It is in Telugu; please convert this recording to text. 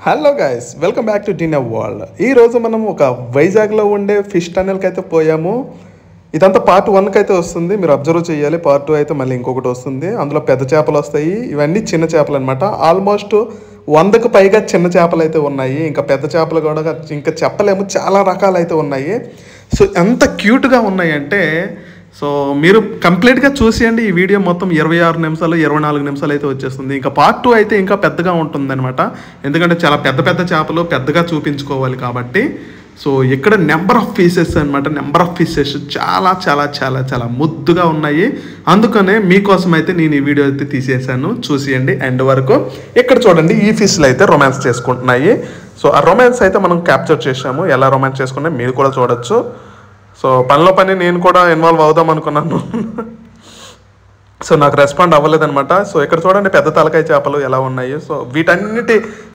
hello guys welcome back to dinner world ఈ రోజు మనం ఒక వైజాగ్లో ఉండే ఫిష్ టన్నెల్కి అయితే పోయాము ఇదంతా పార్ట్ వన్కి అయితే వస్తుంది మీరు అబ్జర్వ్ చేయాలి పార్ట్ టూ అయితే మళ్ళీ ఇంకొకటి వస్తుంది అందులో పెద్ద చేపలు వస్తాయి ఇవన్నీ చిన్న చేపలు అనమాట ఆల్మోస్ట్ వందకు పైగా చిన్న చేపలు అయితే ఉన్నాయి ఇంకా పెద్ద చేపలు కూడా ఇంకా చెప్పలేము చాలా రకాలు అయితే ఉన్నాయి సో ఎంత క్యూట్గా ఉన్నాయి అంటే సో మీరు కంప్లీట్గా చూసేయండి ఈ వీడియో మొత్తం ఇరవై ఆరు నిమిషాలు ఇరవై నాలుగు నిమిషాలు అయితే వచ్చేస్తుంది ఇంకా పార్ట్ టూ అయితే ఇంకా పెద్దగా ఉంటుంది అనమాట ఎందుకంటే చాలా పెద్ద పెద్ద చేపలు పెద్దగా చూపించుకోవాలి కాబట్టి సో ఇక్కడ నెంబర్ ఆఫ్ పీసెస్ అనమాట నెంబర్ ఆఫ్ పీసెస్ చాలా చాలా చాలా చాలా ముద్దుగా ఉన్నాయి అందుకనే మీకోసం అయితే నేను ఈ వీడియో అయితే తీసేసాను చూసేయండి ఎండ్ వరకు ఇక్కడ చూడండి ఈ ఫిష్లు అయితే రొమాన్స్ చేసుకుంటున్నాయి సో ఆ రొమాన్స్ అయితే మనం క్యాప్చర్ చేసాము ఎలా రొమాన్స్ చేసుకున్నా మీరు కూడా చూడొచ్చు సో పనిలో పని నేను కూడా ఇన్వాల్వ్ అవుదాం అనుకున్నాను సో నాకు రెస్పాండ్ అవ్వలేదన్నమాట సో ఇక్కడ చూడండి పెద్ద తలకాయ చేపలు ఎలా ఉన్నాయి సో వీటన్నిటి